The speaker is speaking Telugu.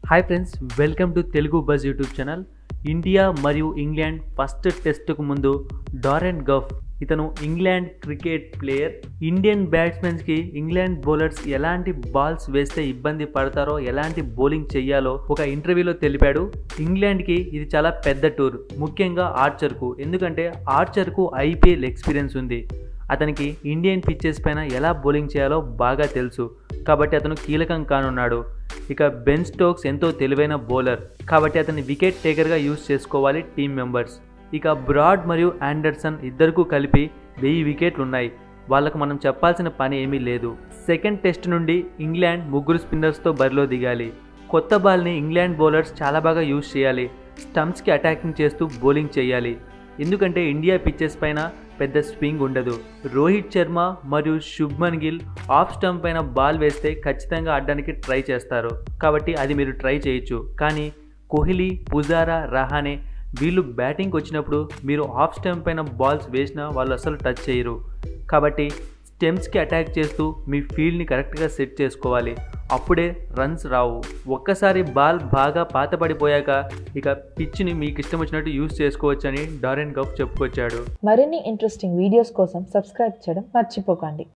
hi friends welcome to Telugu buzz YouTube channel India మరియు ఇంగ్లాండ్ ఫస్ట్ టెస్టుకు ముందు డారెన్ గఫ్ ఇతను ఇంగ్లాండ్ క్రికెట్ ప్లేయర్ ఇండియన్ బ్యాట్స్మెన్స్కి ఇంగ్లాండ్ బౌలర్స్ ఎలాంటి బాల్స్ వేస్తే ఇబ్బంది పడతారో ఎలాంటి బౌలింగ్ చేయాలో ఒక ఇంటర్వ్యూలో తెలిపాడు ఇంగ్లాండ్కి ఇది చాలా పెద్ద టూర్ ముఖ్యంగా ఆర్చర్కు ఎందుకంటే ఆర్చర్కు ఐపీఎల్ ఎక్స్పీరియన్స్ ఉంది అతనికి ఇండియన్ పిచ్చెస్ పైన ఎలా బౌలింగ్ చేయాలో బాగా తెలుసు కాబట్టి అతను కీలకం కానున్నాడు ఇక బెన్ స్టోక్స్ ఎంతో తెలివైన బౌలర్ కాబట్టి అతన్ని వికెట్ టేకర్గా యూజ్ చేసుకోవాలి టీం మెంబర్స్ ఇక బ్రాడ్ మరియు ఆండర్సన్ ఇద్దరికూ కలిపి వెయ్యి వికెట్లు ఉన్నాయి వాళ్ళకు మనం చెప్పాల్సిన పని ఏమీ లేదు సెకండ్ టెస్ట్ నుండి ఇంగ్లాండ్ ముగ్గురు స్పిన్నర్స్తో బరిలో దిగాలి కొత్త బాల్ని ఇంగ్లాండ్ బౌలర్స్ చాలా బాగా యూజ్ చేయాలి స్టంప్స్కి అటాకింగ్ చేస్తూ బౌలింగ్ చేయాలి ఎందుకంటే ఇండియా పిచ్చెస్ పైన పెద్ద స్వింగ్ ఉండదు రోహిత్ శర్మ మరియు శుభ్మన్ గిల్ ఆఫ్ స్టంప్ పైన బాల్ వేస్తే ఖచ్చితంగా ఆడడానికి ట్రై చేస్తారు కాబట్టి అది మీరు ట్రై చేయొచ్చు కానీ కోహ్లీ పుజారా రహానే వీళ్ళు బ్యాటింగ్కి వచ్చినప్పుడు మీరు ఆఫ్ స్టంప్ పైన బాల్స్ వేసినా వాళ్ళు అసలు టచ్ చేయరు కాబట్టి స్టెమ్స్కి అటాక్ చేస్తూ మీ ఫీల్డ్ని కరెక్ట్గా సెట్ చేసుకోవాలి అప్పుడే రన్స్ రావు ఒక్కసారి బాల్ బాగా పాతపడిపోయాక ఇక పిచ్ని మీకు ఇష్టం వచ్చినట్టు యూస్ చేసుకోవచ్చని డారెన్ గఫ్ చెప్పుకొచ్చాడు మరిన్ని ఇంట్రెస్టింగ్ వీడియోస్ కోసం సబ్స్క్రైబ్ చేయడం మర్చిపోకండి